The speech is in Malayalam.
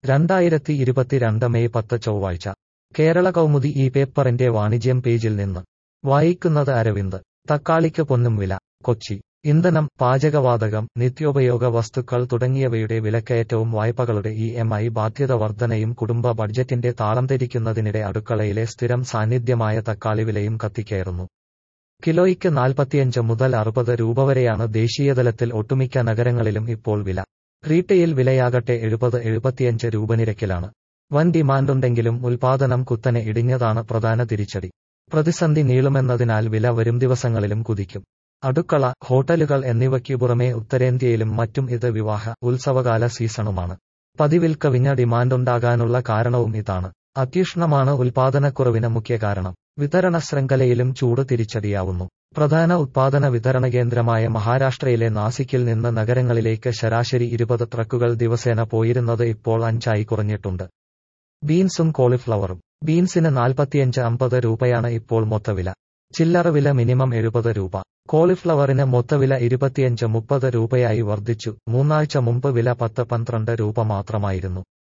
രണ്ടായിരത്തി ഇരുപത്തിരണ്ട് മെയ് പത്ത് ചൊവ്വാഴ്ച കേരള കൗമുദി ഈ പേപ്പറിന്റെ വാണിജ്യം പേജിൽ നിന്ന് വായിക്കുന്നത് അരവിന്ദ് തക്കാളിക്ക് പൊന്നും വില കൊച്ചി ഇന്ധനം പാചകവാതകം നിത്യോപയോഗ വസ്തുക്കൾ തുടങ്ങിയവയുടെ വിലക്കയറ്റവും വായ്പകളുടെ ഇ എം ഐ ബാധ്യത വർധനയും കുടുംബ ബഡ്ജറ്റിന്റെ താളം തെറ്റിക്കുന്നതിനിടെ അടുക്കളയിലെ സ്ഥിരം സാന്നിധ്യമായ തക്കാളി വിലയും കത്തിക്കയറുന്നു കിലോയ്ക്ക് നാൽപ്പത്തിയഞ്ച് മുതൽ അറുപത് രൂപ വരെയാണ് ദേശീയതലത്തിൽ ഒട്ടുമിക്ക നഗരങ്ങളിലും ഇപ്പോൾ വില റീറ്റെയിൽ വിലയാകട്ടെ എഴുപത് എഴുപത്തിയഞ്ച് രൂപ നിരക്കിലാണ് വൻ ഡിമാൻഡുണ്ടെങ്കിലും ഉൽപാദനം കുത്തനെ ഇടിഞ്ഞതാണ് പ്രധാന തിരിച്ചടി പ്രതിസന്ധി നീളുമെന്നതിനാൽ വില വരും ദിവസങ്ങളിലും കുതിക്കും അടുക്കള ഹോട്ടലുകൾ എന്നിവയ്ക്കു പുറമെ ഉത്തരേന്ത്യയിലും മറ്റും ഇത് വിവാഹ ഉത്സവകാല സീസണുമാണ് പതിവിൽ കവിഞ്ഞ ഡിമാൻഡുണ്ടാകാനുള്ള കാരണവും ഇതാണ് അത്യുഷ്ണമാണ് ഉൽപാദനക്കുറവിന് മുഖ്യ കാരണം വിതരണ ശൃംഖലയിലും ചൂട് തിരിച്ചടിയാവുന്നു പ്രധാന ഉത്പാദന വിതരണ കേന്ദ്രമായ മഹാരാഷ്ട്രയിലെ നാസിക്കിൽ നിന്ന് നഗരങ്ങളിലേക്ക് ശരാശരി ഇരുപത് ട്രക്കുകൾ ദിവസേന പോയിരുന്നത് ഇപ്പോൾ അഞ്ചായി കുറഞ്ഞിട്ടുണ്ട് ബീൻസും കോളിഫ്ലവറും ബീൻസിന് നാൽപ്പത്തിയഞ്ച് അമ്പത് രൂപയാണ് ഇപ്പോൾ മൊത്തവില ചില്ലറ വില മിനിമം എഴുപത് രൂപ കോളിഫ്ലവറിന് മൊത്തവില ഇരുപത്തിയഞ്ച് മുപ്പത് രൂപയായി വർദ്ധിച്ചു മൂന്നാഴ്ച മുമ്പ് വില പത്ത് പന്ത്രണ്ട് രൂപ മാത്രമായിരുന്നു